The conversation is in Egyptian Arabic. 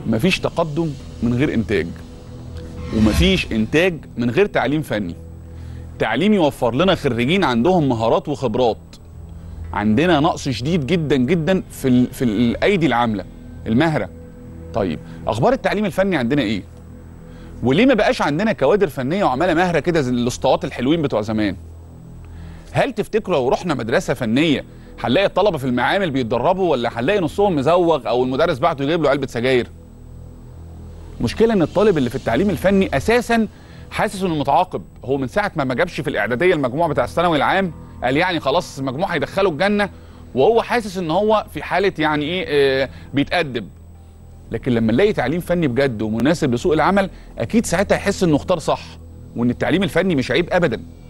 مفيش تقدم من غير انتاج ومفيش انتاج من غير تعليم فني تعليم يوفر لنا خريجين عندهم مهارات وخبرات عندنا نقص شديد جدا جدا في ال في الايدي العامله المهره طيب اخبار التعليم الفني عندنا ايه وليه ما بقاش عندنا كوادر فنيه وعماله مهره كده زي الاسطوات الحلوين بتوع زمان هل تفتكروا لو رحنا مدرسه فنيه هنلاقي الطلبه في المعامل بيتدربوا ولا هنلاقي نصهم مزوغ او المدرس بعته يجيب له علبه سجاير مشكله ان الطالب اللي في التعليم الفني اساسا حاسس انه متعاقب هو من ساعه ما ما جابش في الاعداديه المجموع بتاع الثانوي العام قال يعني خلاص المجموع هيدخله الجنه وهو حاسس ان هو في حاله يعني ايه آه بيتأدب لكن لما نلاقي تعليم فني بجد ومناسب لسوق العمل اكيد ساعتها يحس انه اختار صح وان التعليم الفني مش عيب ابدا